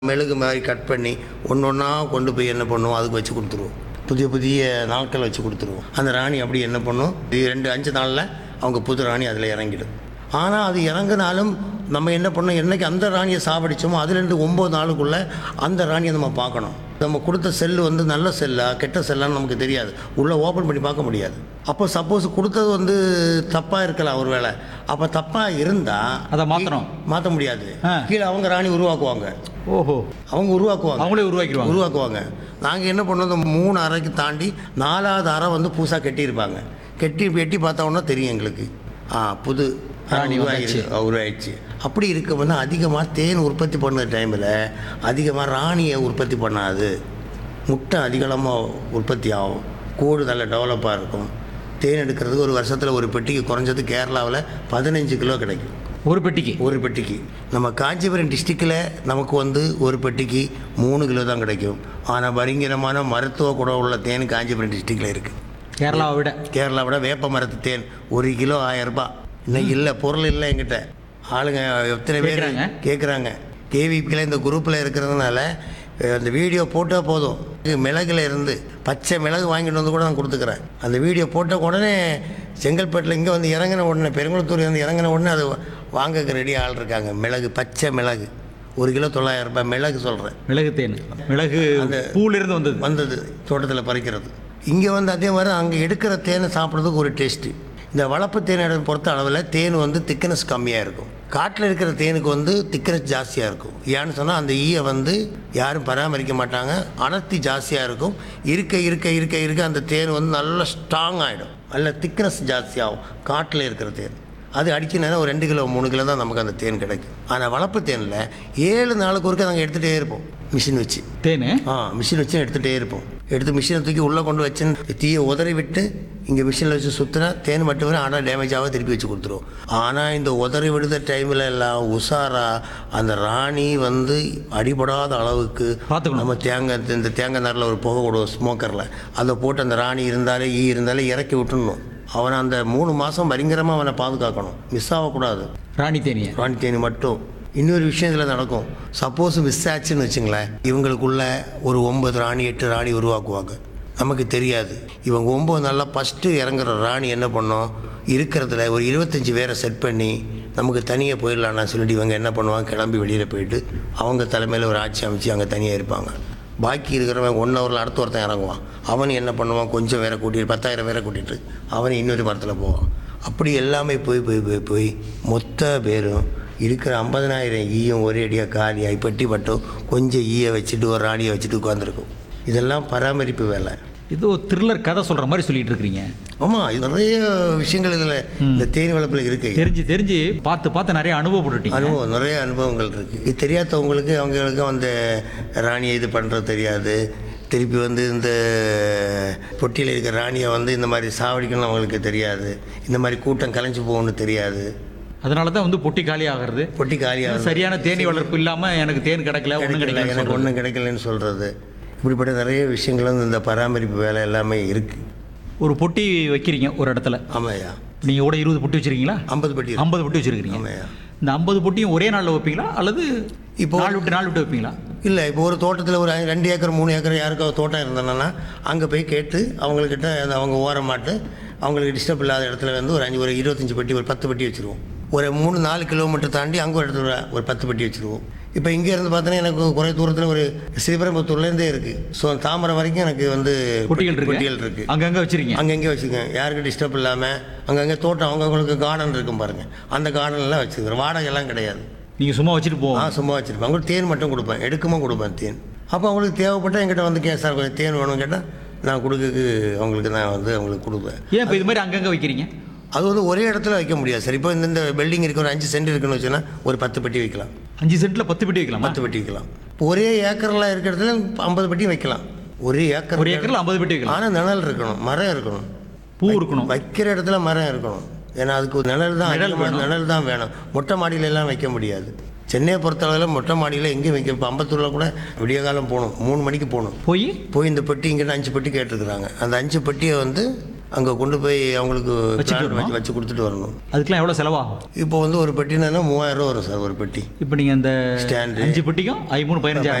மெழுகு மாதிரி கட் பண்ணி ஒன்று ஒன்றா கொண்டு போய் என்ன பண்ணுவோம் அதுக்கு வச்சு கொடுத்துருவோம் புதிய புதிய நாட்கள் வச்சு கொடுத்துருவோம் அந்த ராணி அப்படி என்ன பண்ணும் இது ரெண்டு அஞ்சு நாளில் அவங்க புது ராணி அதில் இறங்கிடும் ஆனால் அது இறங்குனாலும் நம்ம என்ன பண்ணோம் என்னைக்கு அந்த ராணியை சாவடிச்சோமோ அதுலேருந்து ஒம்பது நாளுக்குள்ளே அந்த ராணியை நம்ம பார்க்கணும் நம்ம கொடுத்த செல்லு வந்து நல்ல செல்லா கெட்ட செல்லான்னு நமக்கு தெரியாது உள்ளே ஓப்பன் பண்ணி பார்க்க முடியாது அப்போ சப்போஸ் கொடுத்தது வந்து தப்பாக இருக்கலாம் ஒரு வேளை அப்போ தப்பாக இருந்தால் அதை மாத்தணும். மாற்ற முடியாது ஆ. கீழே அவங்க ராணி உருவாக்குவாங்க ஓஹோ அவங்க உருவாக்குவாங்க அவங்களே உருவாக்கிடுவாங்க உருவாக்குவாங்க நாங்கள் என்ன பண்ணோம் இந்த மூணு அறைக்கு தாண்டி நாலாவது அறை வந்து புதுசாக கட்டியிருப்பாங்க கட்டி எட்டி பார்த்தா உடனே தெரியும் எங்களுக்கு ஆ புது ராணி உருவாகிருக்கு உருவாயிடுச்சு அப்படி இருக்க வந்து அதிகமாக தேன் உற்பத்தி பண்ண டைமில் அதிகமாக ராணியை உற்பத்தி பண்ணாது முட்டை அதிகளமாக உற்பத்தி ஆகும் கூடு நல்ல டெவலப்பாக இருக்கும் தேன் எடுக்கிறதுக்கு ஒரு வருஷத்தில் ஒரு பெட்டிக்கு குறைஞ்சது கேரளாவில் பதினஞ்சு கிலோ கிடைக்கும் ஒரு பெட்டிக்கு ஒரு பெட்டிக்கு நம்ம காஞ்சிபுரம் டிஸ்ட்ரிக்டில் நமக்கு வந்து ஒரு பெட்டிக்கு மூணு கிலோ தான் கிடைக்கும் ஆனால் பயங்கரமான மருத்துவ குணம் உள்ள தேன் காஞ்சிபுரம் டிஸ்ட்ரிக்டில் இருக்குது கேரளாவை விட கேரளாவோட வேப்ப மரத்து தேன் ஒரு கிலோ ஆயிரம் ரூபாய் இன்னைக்கு இல்லை பொருள் இல்லை என்கிட்ட ஆளுங்க எத்தனை பேர் கேக்குறாங்க? கேட்குறாங்க கேவிபியில் இந்த குரூப்பில் இருக்கிறதுனால அஹ், அந்த வீடியோ போட்டால் போதும் இது மிளகுல இருந்து பச்சை மிளகு வாங்கிட்டு வந்து கூட நான் கொடுத்துக்கிறேன் அந்த வீடியோ போட்ட உடனே செங்கல்பட்டில் இங்கே வந்து இறங்கின உடனே பெருங்குளத்தூர் வந்து இறங்கின உடனே அது வாங்கக்கு ரெடி ஆள் இருக்காங்க மிளகு பச்சை மிளகு ஒரு கிலோ தொள்ளாயிரம் ரூபாய் மிளகு சொல்கிறேன் மிளகு தேன் மிளகு பூல இருந்து வந்தது வந்தது தோட்டத்தில் பறிக்கிறது இங்கே வந்து அதே மாதிரி அங்கே எடுக்கிற தேனை சாப்பிட்றதுக்கு ஒரு டேஸ்ட்டு இந்த வளர்ப்பு தேனை பொறுத்த அளவில் தேன் வந்து திக்னஸ் கம்மியாக இருக்கும் காட்டில் இருக்கிற தேனுக்கு வந்து திக்னஸ் ஜாஸ்தியாக இருக்கும் ஏன்னு சொன்னால் அந்த ஈயை வந்து யாரும் பராமரிக்க மாட்டாங்க அடர்த்தி ஜாஸ்தியாக இருக்கும் இருக்க இருக்க இருக்க இருக்க அந்த தேன் வந்து நல்லா ஸ்ட்ராங் ஆகிடும் நல்ல திக்னஸ் ஜாஸ்தியாகும் காட்டில் இருக்கிற தேன் அது அடிக்க நேரம் ஒரு ரெண்டு கிலோ மூணு கிலோ தான் நமக்கு அந்த தேன் கிடைக்கும் ஆனால் வளர்ப்பு தேனில் ஏழு நாளுக்கு ஒருக்க நாங்கள் எடுத்துகிட்டே இருப்போம் மிஷின் வச்சு தேன் ஆ மிஷின் வச்சு எடுத்துகிட்டே இருப்போம் எடுத்து மிஷினை தூக்கி உள்ளே கொண்டு வச்சு தீயை உதறி விட்டு இங்கே மிஷினில் வச்சு சுற்றினா தேன் மட்டும் வரும் ஆனால் டேமேஜாக திருப்பி வச்சு கொடுத்துரும் ஆனால் இந்த உதறி விடுத டைமில் எல்லாம் உஷாரா அந்த ராணி வந்து அடிபடாத அளவுக்கு பார்த்துக்கணும். நம்ம தேங்காய் இந்த தேங்காய் நாரில் ஒரு புகை விடுவோம் ஸ்மோக்கரில் அதை போட்டு அந்த ராணி இருந்தாலே ஈ இருந்தாலே இறக்கி விட்டுடணும் அவனை அந்த மூணு மாதம் பயங்கரமாக அவனை பாதுகாக்கணும் மிஸ் ஆகக்கூடாது ராணி தேனிய ராணி தேனி மட்டும் இன்னொரு விஷயம் இதில் நடக்கும் சப்போஸ் மிஸ் ஆச்சுன்னு வச்சுங்களேன் இவங்களுக்குள்ள ஒரு ஒன்பது ராணி எட்டு ராணி உருவாக்குவாங்க நமக்கு தெரியாது இவங்க ஒம்பது நாளில் ஃபஸ்ட்டு இறங்குற ராணி என்ன பண்ணோம் இருக்கிறதுல ஒரு இருபத்தஞ்சி பேரை செட் பண்ணி நமக்கு தனியாக போயிடலாம்னா சொல்லிட்டு இவங்க என்ன பண்ணுவாங்க கிளம்பி வெளியில் போயிட்டு அவங்க தலைமையில் ஒரு ஆட்சி அமைச்சு அங்கே தனியாக இருப்பாங்க பாக்கி இருக்கிறவன் ஒன் ஹவரில் அடுத்த ஒருத்தன் இறங்குவான் அவன் என்ன பண்ணுவான் கொஞ்சம் வேற கூட்டிட்டு பத்தாயிரம் பேரை கூட்டிகிட்டு அவன் இன்னொரு மரத்தில் போவான் அப்படி எல்லாமே போய் போய் போய் போய் மொத்த பேரும் இருக்கிற ஐம்பதனாயிரம் ஈயும் ஒரே அடியாக காலியாகி பெட்டி பட்டும் கொஞ்சம் ஈயை வச்சுட்டு ஒரு ராணியை வச்சுட்டு உட்காந்துருக்கும் இதெல்லாம் பராமரிப்பு வேலை இது ஒரு த்ரில்லர் கதை சொல்ற மாதிரி சொல்லிட்டு இருக்கிறீங்க ஆமாம் இது நிறைய விஷயங்கள் இதில் இந்த தேனி வளர்ப்பில் இருக்கு தெரிஞ்சு தெரிஞ்சு பார்த்து பார்த்து நிறைய அனுபவப்பட்டுட்டீங்க அனுபவம் நிறைய அனுபவங்கள் இருக்குது இது தெரியாதவங்களுக்கு அவங்களுக்கு அந்த ராணியை இது பண்ணுறது தெரியாது திருப்பி வந்து இந்த பொட்டியில் இருக்கிற ராணியை வந்து இந்த மாதிரி சாவடிக்கணும்னு அவங்களுக்கு தெரியாது இந்த மாதிரி கூட்டம் கலைஞ்சு போகணும்னு தெரியாது அதனால தான் வந்து பொட்டி காலி ஆகிறது பொட்டி காலியாக சரியான தேனி வளர்ப்பு இல்லாம எனக்கு தேன் கிடைக்கல ஒன்றும் கிடைக்கல கிடைக்கல எனக்கு ஒன்றும் கிடைக்கலன்னு சொல்கிறது இப்படிப்பட்ட நிறைய விஷயங்கள் வந்து இந்த பராமரிப்பு வேலை எல்லாமே இருக்குது ஒரு பொட்டி வைக்கிறீங்க ஒரு இடத்துல ஆமாய்யா நீங்க கூட இருபது பொட்டி வச்சிருக்கீங்களா ஐம்பது பெட்டி இருக்கு. ஐம்பது பொட்டி வச்சிருக்கீங்க ஆமாய்யா இந்த ஐம்பது பொட்டியும் ஒரே நாளில் வைப்பீங்களா அல்லது இப்போ- இப்போ நாள் விட்டு நாள் விட்டு வைப்பீங்களா இல்லை இப்போ ஒரு தோட்டத்தில் ஒரு ரெண்டு ஏக்கர் மூணு ஏக்கர் யாருக்காவது தோட்டம் இருந்ததுன்னா அங்கே போய் கேட்டு அவங்கக்கிட்ட அந்த அவங்க ஓரமாட்டு அவங்களுக்கு டிஸ்டர்ப் இல்லாத இடத்துல வந்து ஒரு அஞ்சு ஒரு இருபத்தஞ்சி பெட்டி ஒரு பத்து பெட்டி வச்சுருவோம் ஒரு மூணு நாலு கிலோமீட்டர் தாண்டி அங்கே ஒரு இடத்துல ஒரு பத்து பெட்டி வச்சுருவோம் இப்போ இங்கே இருந்து பார்த்தோன்னா எனக்கு குறை தூரத்தில் ஒரு ஸ்ரீபெரும்புத்தூர்லேருந்தே இருக்குது ஸோ தாமரை வரைக்கும் எனக்கு வந்து பொட்டிகள் இருக்கு பொட்டிகள் இருக்குது அங்கங்க வச்சிருக்கீங்க அங்கங்கே வச்சுக்கோங்க யாருக்கும் டிஸ்டர்ப் இல்லாமல் அங்கங்கே தோட்டம் அவங்கவுங்களுக்கு கார்டன் இருக்கும் பாருங்கள் அந்த கார்டன்லாம் வச்சுக்கிறேன் வாடகைலாம் கிடையாது நீங்க சும்மா வச்சுட்டு ஆ போவோம் சும்மா வச்சுருப்பேன் அவங்களுக்கு தேன் மட்டும் கொடுப்பேன் எடுக்கமா கொடுப்பேன் தேன் அப்போ அவங்களுக்கு தேவைப்பட்டால் என்கிட்ட வந்து கே சார் கொஞ்சம் தேன் வேணும்னு கேட்டால் நான் கொடுக்கறதுக்கு அவங்களுக்கு நான் வந்து அவங்களுக்கு கொடுப்பேன் ஏன் இப்போ இது மாதிரி அங்கங்க வைக்கிறீங்க அது வந்து ஒரே இடத்துல வைக்க முடியாது சார் இப்போ இந்த இந்த பில்டிங் இருக்க ஒரு அஞ்சு சென்ட் இருக்குன்னு வச்சுன்னா ஒரு பத்து பெட்டி வைக்கலாம் அஞ்சு சென்ட்ல பத்து பெட்டி வைக்கலாமா பத்து பெட்டி வைக்கலாம் இப்போ ஒரே ஏக்கர்லாம் இருக்கிற இடத்துல ஐம்பது பெட்டி வைக்கலாம் ஒரே ஏக்கர் ஒரு ஏக்கர்ல ஐம்பது பெட்டி வைக்கலாம் ஆனால் நிழல் இருக்கணும் மரம் இருக்கணும் பூ இருக்கணும் வைக்கிற இடத்துல மரம் இருக்கணும் ஏன்னா அதுக்கு ஒரு நிழல் தான் நிழல் அதிகமா நிழல் தான் வேணும் மொட்டை மாடியில எல்லாம் வைக்க முடியாது சென்னையை பொறுத்தளவில் மொட்டை மாடியில் எங்கேயும் வைக்க இப்போ அம்பத்தூரில் கூட விடிய காலம் போகணும் மூணு மணிக்கு போகணும் போய் போய் இந்த பெட்டி இங்கிட்ட அஞ்சு பெட்டி கேட்டிருக்கிறாங்க அந்த அஞ்சு பெட்டியை வந்து அங்கே கொண்டு போய் அவங்களுக்கு வச்சுட்டு plan வரணும். வச்சு வச்சு கொடுத்துட்டு வரணும் அதுக்கெல்லாம் எவ்வளோ செலவாகும் இப்போ வந்து ஒரு பெட்டினா மூவாயிரம் ரூபா வரும் சார் ஒரு பெட்டி இப்போ நீங்கள் இந்த Stand. அஞ்சு பெட்டிக்கும் ஐ மூணு பதினஞ்சாயிரம்